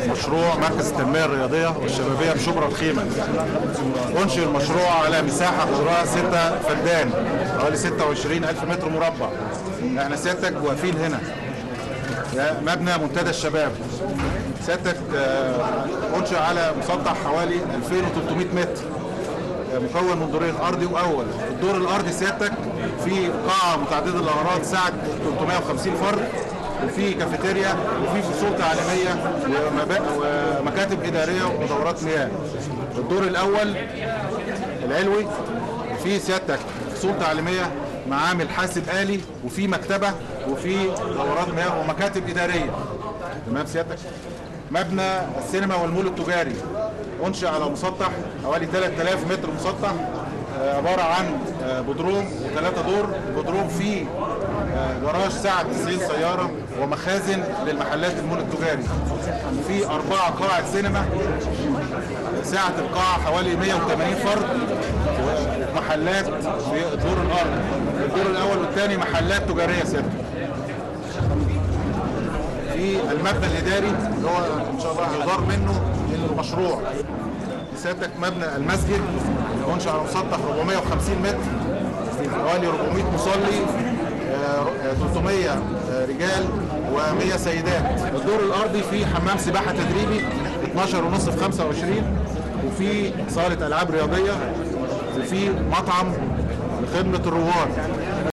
مشروع مركز التنمية الرياضية والشبابية بشبرا الخيمة أنشئ المشروع على مساحة قدرها 6 فدان حوالي 26 ألف متر مربع احنا سيادتك واقفين هنا ده مبنى منتدى الشباب سيادتك آه، أنشئ على مسطح حوالي 2300 متر مكون من دورين ارضي واول الدور الارضي سيادتك في قاعه متعدده الاغراض سعه 350 فرد وفي كافيتيريا وفي فصول تعليميه ومبا- ومكاتب اداريه ودورات مياه الدور الاول العلوي في سيادتك فصول تعليميه معامل حاسب آلي وفي مكتبة وفي دورات مياه ومكاتب إدارية تمام سيادتك مبنى السينما والمول التجاري أنشئ على مسطح حوالي 3000 متر مسطح آه، عبارة عن آه، بدروم وثلاثة دور بدروم فيه آه، جراج سعة 90 سيارة ومخازن للمحلات المول التجاري في أربعة قاعة سينما سعة القاعة حوالي 180 فرد ومحلات في الدور الأرض الدور الأول والثاني محلات تجارية سيادتك في المبنى الإداري اللي هو إن شاء الله هيدار منه المشروع سيادتك مبنى المسجد أنشأ على مسطح 450 متر في حوالي 400 مصلي آه، 300 رجال و100 سيدات الدور الأرضي فيه حمام سباحة تدريبي 12 ونص في 25 وفي صالة ألعاب رياضية وفي مطعم لخدمة الرواد